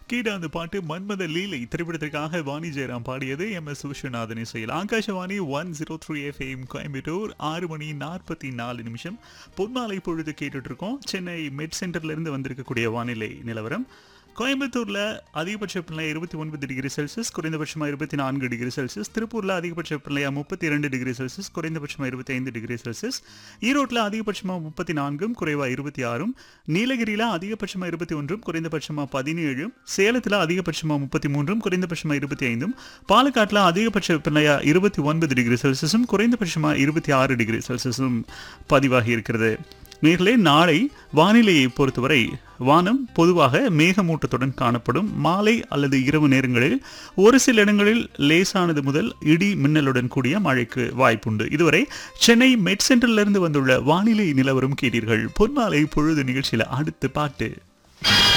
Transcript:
கீழே அந்த பாட்டு மன்மத லீலை திரைப்படத்திற்காக வாணி ஜெயராம் பாடியது எம் எஸ் விஸ்வநாதன் இசையில் Akashvani one zero three FM Coimbatore ஆறு மணி நாற்பத்தி நாலு நிமிஷம் பொன்மாலை பொழுது கேட்டுட்டு இருக்கோம் சென்னை மெட் சென்டர்ல இருந்து வந்திருக்கக்கூடிய வானிலை நிலவரம் கோயம்புத்தூர்ல அதிகபட்ச வெப்பநிலை இருபத்தி ஒன்பது டிகிரி செல்சியஸ் குறைந்தபட்சமா இருபத்தி நான்கு டிகிரி செல்சியஸ் திருப்பூர்ல அதிகபட்ச வெப்பநிலையா முப்பத்தி இரண்டு டிகிரி செல்சியஸ் குறைந்தபட்சமா இருபத்தி ஐந்து டிகிரி செல்சியஸ் ஈரோட்டில் அதிகபட்சமா முப்பத்தி நான்கும் குறைவா இருபத்தி ஆறும் நீலகிரியில அதிகபட்சமா இருபத்தி ஒன்றும் குறைந்தபட்சமா பதினேழும் சேலத்துல அதிகபட்சமா முப்பத்தி மூன்றும் குறைந்தபட்சமா இருபத்தி ஐந்தும் பாலக்காட்டுல அதிகபட்ச வெப்பநிலையா இருபத்தி ஒன்பது டிகிரி செல்சியஸும் குறைந்தபட்சமா இருபத்தி ஆறு டிகிரி செல்சியஸும் பதிவாகி இருக்கிறது நேர்களே நாளை வானிலையை பொறுத்தவரை வானம் பொதுவாக மேகமூட்டத்துடன் காணப்படும் மாலை அல்லது இரவு நேரங்களில் ஒரு சில இடங்களில் லேசானது முதல் இடி மின்னலுடன் கூடிய மழைக்கு வாய்ப்புண்டு இதுவரை சென்னை மெட் சென்டரிலிருந்து வந்துள்ள வானிலை நிலவரம் கேட்டீர்கள் பொன்மாலை பொழுது நிகழ்ச்சியில் அடுத்த பாட்டு